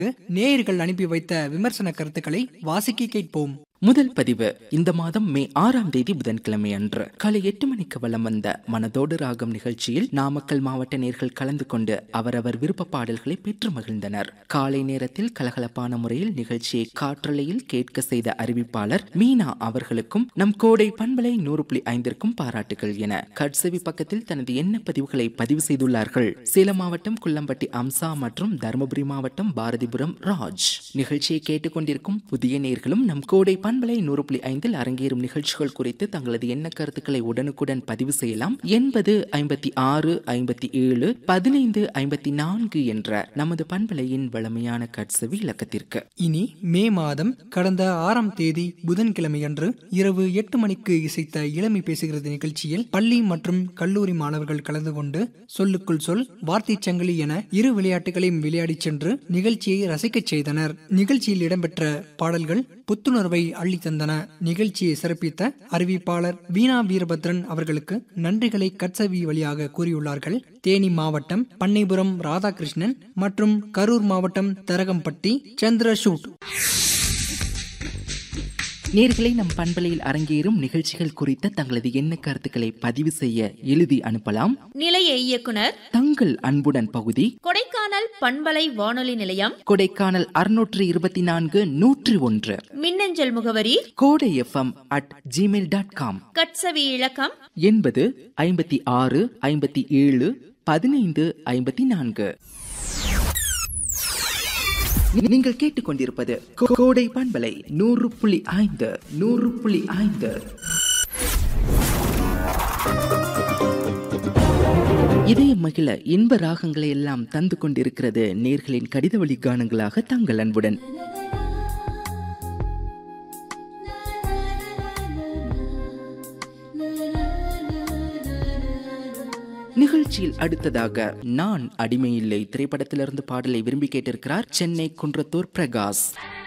நேயர்கள் அனுப்பி வைத்த விமர்சன கருத்துக்களை வாசிக்க கேட்போம் முதல் பதிவு இந்த மாதம் மே ஆறாம் தேதி புதன்கிழமை அன்று காலை எட்டு மணிக்கு வலம் வந்த மனதோடு ராகம் நிகழ்ச்சியில் நாமக்கல் மாவட்ட நேர்கள் கலந்து கொண்டு அவரவர் விருப்ப பாடல்களை பெற்று மகிழ்ந்தனர் காலை நேரத்தில் கலகலப்பான முறையில் நிகழ்ச்சியை காற்றலையில் கேட்க செய்த அறிவிப்பாளர் மீனா அவர்களுக்கும் நம் கோடை பண்பலை நூறு புள்ளி ஐந்திற்கும் பாராட்டுகள் என கட்செவி பக்கத்தில் தனது எண்ண பதிவுகளை பதிவு செய்துள்ளார்கள் சேலம் மாவட்டம் குள்ளம்பட்டி அம்சா மற்றும் தருமபுரி மாவட்டம் பாரதிபுரம் ராஜ் நிகழ்ச்சியை கேட்டுக்கொண்டிருக்கும் புதிய நேர்களும் நம் கோடை பண்பலை நூறு புள்ளி ஐந்தில் அரங்கேறும் நிகழ்ச்சிகள் குறித்து தங்களது எண்ண கருத்துக்களை உடனுக்குடன் பதிவு செய்யலாம் எண்பது ஐம்பத்தி ஆறு ஐம்பத்தி ஏழு பதினைந்து ஐம்பத்தி நான்கு என்ற நமது பண்பலையின் வளமையான கட்செவி இலக்கத்திற்கு இனி மே மாதம் கடந்த ஆறாம் தேதி புதன்கிழமையன்று இரவு எட்டு மணிக்கு இசைத்த இளமை பேசுகிறது நிகழ்ச்சியில் பள்ளி மற்றும் கல்லூரி மாணவர்கள் கலந்து கொண்டு சொல்லுக்குள் சொல் வார்த்தை சங்கிலி என இரு விளையாட்டுகளையும் விளையாடிச் சென்று நிகழ்ச்சியை ரசிக்கச் செய்தனர் நிகழ்ச்சியில் இடம்பெற்ற பாடல்கள் புத்துணர்வை அள்ளி தந்தன நிகழ்ச்சியை சிறப்பித்த அறிவிப்பாளர் வீணா வீரபத்ரன் அவர்களுக்கு நன்றிகளை கட்சவி வழியாக கூறியுள்ளார்கள் தேனி மாவட்டம் பண்ணைபுரம் ராதாகிருஷ்ணன் மற்றும் கரூர் மாவட்டம் தரகம்பட்டி சந்திரசூட் நேர்களை நம் பண்பலையில் அரங்கேறும் நிகழ்ச்சிகள் குறித்த தங்களது எண்ண கருத்துக்களை பதிவு செய்ய எழுதி அனுப்பலாம் நிலைய இயக்குனர் தங்கள் அன்புடன் பகுதி கொடைக்கானல் பண்பலை வானொலி நிலையம் கொடைக்கானல் அறுநூற்று இருபத்தி நான்கு நூற்றி ஒன்று மின்னஞ்சல் முகவரி Kodai FM at Gmail dot com கட்சவி இலக்கம் எண்பது ஐம்பத்தி ஆறு ஐம்பத்தி ஏழு பதினைந்து ஐம்பத்தி நான்கு நீங்கள் கேட்டுக்கொண்டிருப்பது கோ- கோடை பண்பலை நூறு புள்ளி ஐந்து நூறு புள்ளி ஐந்து இதய மகிழ இன்ப ராகங்களை எல்லாம் தந்து கொண்டிருக்கிறது நேர்களின் கடித வழி கானங்களாக தங்கள் அன்புடன் நிகழ்ச்சியில் அடுத்ததாக நான் அடிமையில்லை திரைப்படத்திலிருந்து பாடலை விரும்பி கேட்டிருக்கிறார் சென்னை குன்றத்தூர் பிரகாஷ்